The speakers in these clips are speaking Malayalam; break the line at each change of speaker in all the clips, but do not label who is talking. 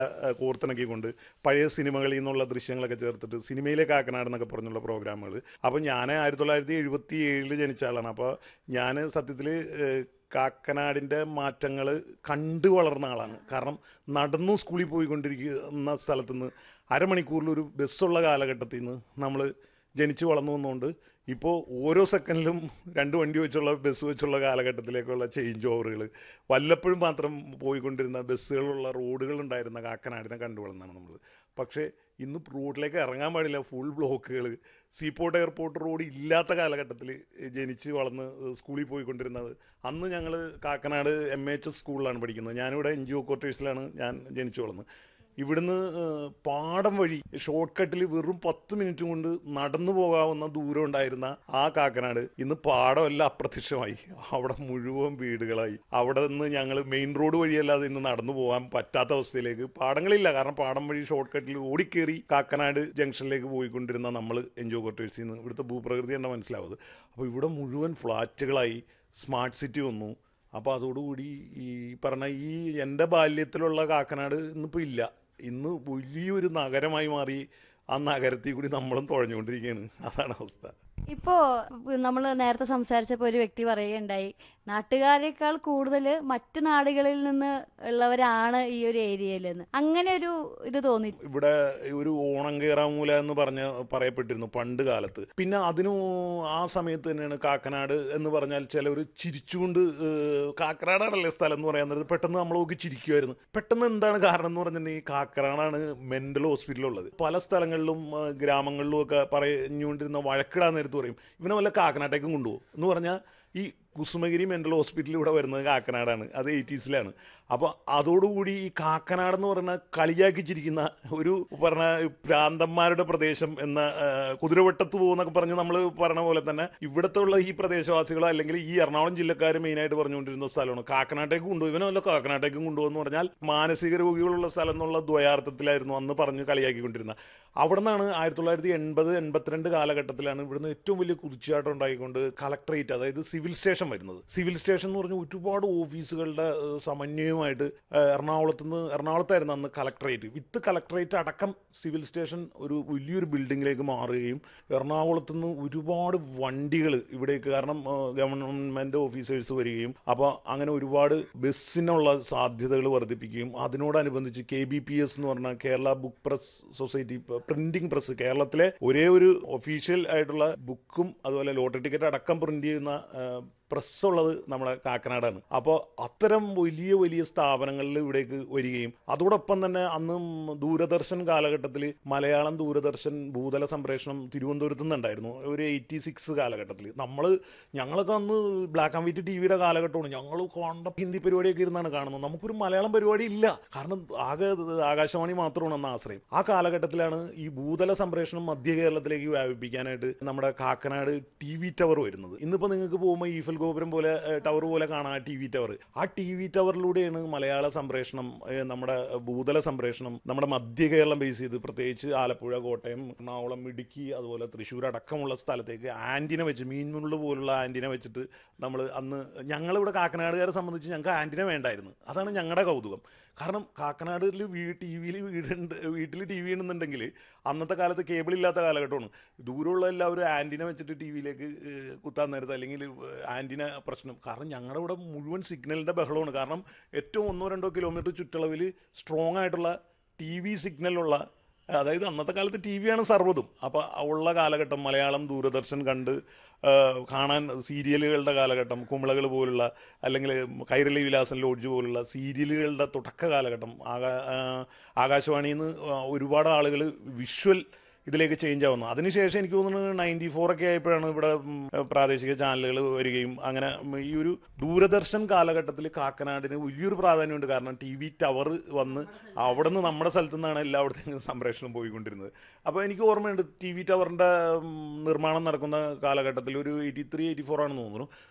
ഏഹ്, കോർത്തിണക്കിക്കൊണ്ട് പഴയ സിനിമകളിൽ നിന്നുള്ള ദൃശ്യങ്ങളൊക്കെ ചേർത്തിട്ട് സിനിമയിലെ കാക്കനാട് എന്നൊക്കെ പറഞ്ഞുള്ള പ്രോഗ്രാമുകൾ അപ്പോൾ ഞാൻ ആയിരത്തി തൊള്ളായിരത്തി എഴുപത്തി ഏഴിൽ ജനിച്ച ആളാണ് അപ്പോൾ ഞാൻ സത്യത്തിൽ കാക്കനാടിൻ്റെ മാറ്റങ്ങൾ കണ്ടു വളർന്ന ആളാണ് കാരണം നടന്നു സ്കൂളിൽ പോയിക്കൊണ്ടിരിക്കുന്ന സ്ഥലത്തുനിന്ന് അരമണിക്കൂറിൽ ഒരു ബസ്സുള്ള കാലഘട്ടത്തിൽ നിന്ന് നമ്മൾ ജനിച്ചു വളർന്നു വന്നുകൊണ്ട് ഇപ്പോൾ ഓരോ സെക്കൻഡിലും രണ്ട് വണ്ടി വെച്ചുള്ള ബസ് വെച്ചുള്ള കാലഘട്ടത്തിലേക്കുള്ള ചേഞ്ച് ഓവറുകൾ വല്ലപ്പോഴും മാത്രം പോയിക്കൊണ്ടിരുന്ന ബസ്സുകളുള്ള റോഡുകൾ ഉണ്ടായിരുന്ന കാക്കനാടിനെ കണ്ടു വളർന്നാണ് നമ്മൾ പക്ഷേ ഇന്ന് റോഡിലേക്ക് ഇറങ്ങാൻ പാടില്ല ഫുൾ ബ്ലോക്കുകൾ സീപോർട്ട് എയർപോർട്ട് റോഡ് ഇല്ലാത്ത കാലഘട്ടത്തിൽ ജനിച്ച് വളർന്ന് സ്കൂളിൽ പോയിക്കൊണ്ടിരുന്നത് അന്ന് ഞങ്ങൾ കാക്കനാട് എം എച്ച് എസ് സ്കൂളിലാണ് പഠിക്കുന്നത് ഞാനിവിടെ എൻ ജി ഒ ക്വാർട്ടേഴ്സിലാണ് ഞാൻ ജനിച്ചു വളർന്നത് ഇവിടുന്ന് ഏഹ്, പാടം വഴി ഷോർട്ട് കട്ടിൽ വെറും പത്ത് മിനിറ്റ് കൊണ്ട് നടന്നു പോകാവുന്ന ദൂരം ഉണ്ടായിരുന്ന ആ കാക്കനാട് ഇന്ന് പാടമെല്ലാം അപ്രത്യക്ഷമായി അവിടെ മുഴുവൻ വീടുകളായി അവിടെ നിന്ന് ഞങ്ങൾ മെയിൻ റോഡ് വഴിയല്ലാതെ ഇന്ന് നടന്നു പോകാൻ പറ്റാത്ത അവസ്ഥയിലേക്ക് പാടങ്ങളില്ല കാരണം പാടം വഴി ഷോർട്ട് കട്ടിൽ ഓടിക്കേറി കാക്കനാട് ജംഗ്ഷനിലേക്ക് പോയിക്കൊണ്ടിരുന്ന നമ്മൾ എൻജോ ക്വാർട്ടേഴ്സിൽ നിന്ന് ഇവിടുത്തെ ഭൂപ്രകൃതി തന്നെ മനസ്സിലാവുന്നത് അപ്പോൾ ഇവിടെ മുഴുവൻ ഫ്ലാറ്റുകളായി സ്മാർട്ട് സിറ്റി വന്നു അപ്പോൾ അതോടുകൂടി ഈ പറഞ്ഞ ഈ എൻ്റെ ബാല്യത്തിലുള്ള കാക്കനാട് ഇന്നിപ്പോൾ ഇല്ല ഇന്ന് വലിയൊരു നഗരമായി മാറി ആ നഗരത്തിൽ കൂടി നമ്മളും തുഴഞ്ഞുകൊണ്ടിരിക്കുകയാണ് അതാണ് അവസ്ഥ
ഇപ്പോ നമ്മൾ നേരത്തെ സംസാരിച്ചപ്പോൾ ഒരു വ്യക്തി പറയുകയുണ്ടായി നാട്ടുകാരെക്കാൾ കൂടുതൽ മറ്റു നാടുകളിൽ നിന്ന് ഉള്ളവരാണ് ഈ ഒരു ഏരിയയിലെന്ന് അങ്ങനെ ഒരു ഇത് തോന്നി
ഇവിടെ ഒരു ഓണം കേറാമൂല എന്ന് പറഞ്ഞ് പറയപ്പെട്ടിരുന്നു പണ്ട് കാലത്ത് പിന്നെ അതിനു ആ സമയത്ത് തന്നെയാണ് കാക്കനാട് എന്ന് പറഞ്ഞാൽ ചിലവർ ചിരിച്ചുകൊണ്ട് ഏഹ്, കാക്കനാടാണല്ലേ സ്ഥലം എന്ന് പറയുന്നത് പെട്ടെന്ന് നമ്മൾ നോക്കി ചിരിക്കുമായിരുന്നു പെട്ടെന്ന് എന്താണ് കാരണം എന്ന് പറഞ്ഞിട്ടുണ്ടെങ്കിൽ കാക്കനാടാണ് മെന്റൽ ഹോസ്പിറ്റലുള്ളത് പല സ്ഥലങ്ങളിലും ആ, ഗ്രാമങ്ങളിലും ഒക്കെ പറഞ്ഞുകൊണ്ടിരുന്ന വഴക്കിടാൻ നേരത്ത് പറയും ഇവനെ വല്ല കാക്കനാട്ടേക്കും കൊണ്ടുപോകും എന്ന് പറഞ്ഞാൽ ഈ കുസുമഗിരി മെന്റൽ ഹോസ്പിറ്റൽ ഇവിടെ വരുന്നത് കാക്കനാടാണ് അത് എയ്റ്റീസിലാണ് അപ്പോൾ അതോടുകൂടി ഈ കാക്കനാട് എന്ന് പറഞ്ഞ കളിയാക്കി ചിരിക്കുന്ന ഒരു പറഞ്ഞ ഭ്രാന്തന്മാരുടെ പ്രദേശം എന്ന ആ, കുതിരവട്ടത്ത് പോകുന്നൊക്കെ പറഞ്ഞ് നമ്മൾ പറഞ്ഞ പോലെ തന്നെ ഇവിടുത്തെ ഉള്ള ഈ പ്രദേശവാസികളോ അല്ലെങ്കിൽ ഈ എറണാകുളം ജില്ലക്കാർ മെയിനായിട്ട് പറഞ്ഞുകൊണ്ടിരുന്ന സ്ഥലമാണ് കാക്കനാട്ടേക്ക് കൊണ്ടുപോയി ഇവനല്ല കാക്കനാട്ടേക്കും കൊണ്ടുപോകുന്ന പറഞ്ഞാൽ മാനസിക രോഗികളുള്ള സ്ഥലം എന്നുള്ള ദ്വയാർത്ഥത്തിലായിരുന്നു അന്ന് പറഞ്ഞ് കളിയാക്കിക്കൊണ്ടിരുന്നത് അവിടെ നിന്നാണ് ആയിരത്തി തൊള്ളായിരത്തി എൺപത് എൺപത്തിരണ്ട് കാലഘട്ടത്തിലാണ് ഇവിടുന്ന് ഏറ്റവും വലിയ കുതിച്ചാട്ടം ഉണ്ടായിക്കൊണ്ട് കളക്ടറേറ്റ് അതായത് സിവിൽ സ്റ്റേഷൻ വരുന്നത് സിവിൽ സ്റ്റേഷൻ എന്ന് പറഞ്ഞാൽ ഒരുപാട് ഓഫീസുകളുടെ ഏഹ്, സമന്വയമായിട്ട് ഏഹ്, എറണാകുളത്ത് നിന്ന് എറണാകുളത്തായിരുന്നു അന്ന് കളക്ടറേറ്റ് വിത്ത് കളക്ടറേറ്റ് അടക്കം സിവിൽ സ്റ്റേഷൻ ഒരു വലിയൊരു ബിൽഡിങ്ങിലേക്ക് മാറുകയും എറണാകുളത്ത് നിന്ന് ഒരുപാട് വണ്ടികൾ ഇവിടേക്ക് കാരണം ഗവൺമെൻറ് ഓഫീസേഴ്സ് വരികയും അപ്പോൾ അങ്ങനെ ഒരുപാട് ബസ്സിനുള്ള സാധ്യതകൾ വർദ്ധിപ്പിക്കുകയും അതിനോടനുബന്ധിച്ച് കെ ബി പി എസ് എന്ന് പറഞ്ഞ Kerala book press society printing press കേരളത്തിലെ ഒരേ ഒരു ഒഫീഷ്യൽ ആയിട്ടുള്ള ബുക്കും അതുപോലെ ലോട്ടറി ടിക്കറ്റ് അടക്കം പ്രിന്റ് ചെയ്യുന്ന പ്രസ് ഉള്ളത് നമ്മുടെ കാക്കനാടാണ് അപ്പോൾ അത്തരം വലിയ വലിയ സ്ഥാപനങ്ങളിൽ ഇവിടേക്ക് വരികയും അതോടൊപ്പം തന്നെ അന്നും ദൂരദർശൻ കാലഘട്ടത്തിൽ മലയാളം ദൂരദർശൻ ഭൂതല സംപ്രേഷണം തിരുവനന്തപുരത്ത് നിന്നുണ്ടായിരുന്നു ഒരു എയ്റ്റി സിക്സ് കാലഘട്ടത്തിൽ നമ്മൾ ഞങ്ങളൊക്കെ അന്ന് ബ്ലാക്ക് ആൻഡ് വൈറ്റ് ടി വിയുടെ കാലഘട്ടമാണ് ഞങ്ങൾ കണ്ട ഹിന്ദി പരിപാടിയൊക്കെ ഇരുന്നാണ് കാണുന്നത് നമുക്കൊരു മലയാളം പരിപാടി ഇല്ല കാരണം ആകെ ഇത് ആകാശവാണി മാത്രമാണ് അന്ന് ആശ്രയം ആ കാലഘട്ടത്തിലാണ് ഈ ഭൂതല സംപ്രേഷണം മധ്യ കേരളത്തിലേക്ക് വ്യാപിപ്പിക്കാനായിട്ട് നമ്മുടെ കാക്കനാട് ടി വി ടവർ വരുന്നത് ഇന്നിപ്പോൾ നിങ്ങൾക്ക് പോകുമ്പോൾ ഈഫൽ ഗോപുരം പോലെ ടവർ പോലെ കാണാം ടി വി ടവർ ആ ടി വി ടവറിലൂടെയാണ് മലയാള സംപ്രേഷണം ഏഹ്, നമ്മുടെ ഭൂതല സംപ്രേഷണം നമ്മുടെ മധ്യ കേരളം ബേസ് ചെയ്ത് പ്രത്യേകിച്ച് ആലപ്പുഴ കോട്ടയം എറണാകുളം ഇടുക്കി അതുപോലെ തൃശ്ശൂർ അടക്കമുള്ള സ്ഥലത്തേക്ക് ആൻറ്റിന വെച്ച് മീൻമുള്ള പോലുള്ള ആൻറ്റിന വെച്ചിട്ട് നമ്മൾ അന്ന് ഞങ്ങളിവിടെ കാക്കനാടുകാരെ സംബന്ധിച്ച് ഞങ്ങൾക്ക് ആൻറ്റിന വേണ്ടായിരുന്നു അതാണ് ഞങ്ങളുടെ കൗതുകം കാരണം കാക്കനാടിൽ വീ ടി വിയിൽ വീടുണ്ട് വീട്ടിൽ ടി വി ഉണ്ടെന്നുണ്ടെങ്കിൽ അന്നത്തെ കാലത്ത് കേബിൾ ഇല്ലാത്ത കാലഘട്ടമാണ് ദൂരമുള്ള എല്ലാവരും ആൻറ്റിന വെച്ചിട്ട് ടി വിയിലേക്ക് കുത്താൻ നേരത്ത് അല്ലെങ്കിൽ ആൻറ്റിന പ്രശ്നം കാരണം ഞങ്ങളുടെ ഇവിടെ മുഴുവൻ സിഗ്നലിൻ്റെ ബഹളമാണ് കാരണം ഏറ്റവും ഒന്നോ രണ്ടോ കിലോമീറ്റർ ചുറ്റളവിൽ സ്ട്രോങ് ആയിട്ടുള്ള ടി വി സിഗ്നലുള്ള അതായത് അന്നത്തെ കാലത്ത് ടി വിയാണ് സർവ്വതും അപ്പോൾ ഉള്ള കാലഘട്ടം മലയാളം ദൂരദർശൻ കണ്ട് ആ, കാണാൻ സീരിയലുകളുടെ കാലഘട്ടം കുമ്പളകൾ പോലുള്ള അല്ലെങ്കിൽ കൈരളി വിലാസൻ ലോഡ്ജ് പോലുള്ള സീരിയലുകളുടെ തുടക്ക കാലഘട്ടം ആകാ ആ, ആകാശവാണിയിൽ നിന്ന് ഒരുപാട് ആളുകൾ വിഷ്വൽ ഇതിലേക്ക് ചേഞ്ച് ആവുന്നു അതിനുശേഷം എനിക്ക് തോന്നുന്നു നയൻറ്റി ഫോർ ഒക്കെ ആയപ്പോഴാണ് ഇവിടെ ഉം, പ്രാദേശിക ചാനലുകൾ വരികയും അങ്ങനെ ഉം, ഈ ഒരു ദൂരദർശൻ കാലഘട്ടത്തിൽ കാക്കനാടിന് വലിയൊരു പ്രാധാന്യമുണ്ട് കാരണം ടി വി ടവർ വന്ന് അവിടെ നിന്ന് നമ്മുടെ സ്ഥലത്തു നിന്നാണ് എല്ലായിടത്തും സംപ്രേഷണം പോയിക്കൊണ്ടിരുന്നത് അപ്പോൾ എനിക്ക് ഓർമ്മയുണ്ട് ടി വി ടവറിൻ്റെ നിർമ്മാണം നടക്കുന്ന കാലഘട്ടത്തിൽ ഒരു എയ്റ്റി ത്രീ എയ്റ്റി ഫോർ ആണെന്ന് തോന്നുന്നു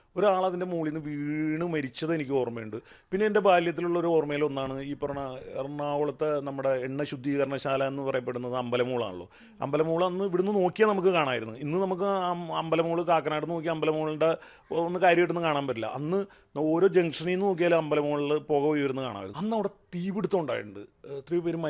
ഒരാൾ അതിൻ്റെ മുകളിൽ നിന്ന് വീണ് മരിച്ചത് എനിക്ക് ഓർമ്മയുണ്ട് പിന്നെ എൻ്റെ ബാല്യത്തിലുള്ള ഒരു ഓർമ്മയിൽ ഒന്നാണ് ഈ പറഞ്ഞ എറണാകുളത്തെ നമ്മുടെ എണ്ണ ശുദ്ധീകരണശാല എന്ന് പറയപ്പെടുന്നത് അമ്പലമൂളാണല്ലോ അമ്പലമൂള അന്ന് ഇവിടുന്ന് നോക്കിയാൽ നമുക്ക് കാണാമായിരുന്നു ഇന്ന് നമുക്ക് അം- അമ്പലമൂള് കാക്കനാട് നോക്കി അമ്പലമൂളിൻ്റെ ഒന്ന് കാര്യമായിട്ടൊന്നും കാണാൻ പറ്റില്ല അന്ന് ഓരോ ജംഗ്ഷനിൽ നിന്ന് നോക്കിയാൽ അമ്പലമൂളിൽ പുക ഉയർന്ന് കാണാമായിരുന്നു അന്ന് അവിടെ തീപിടുത്തം ഉണ്ടായിട്ടുണ്ട് എത്രയോ പേര്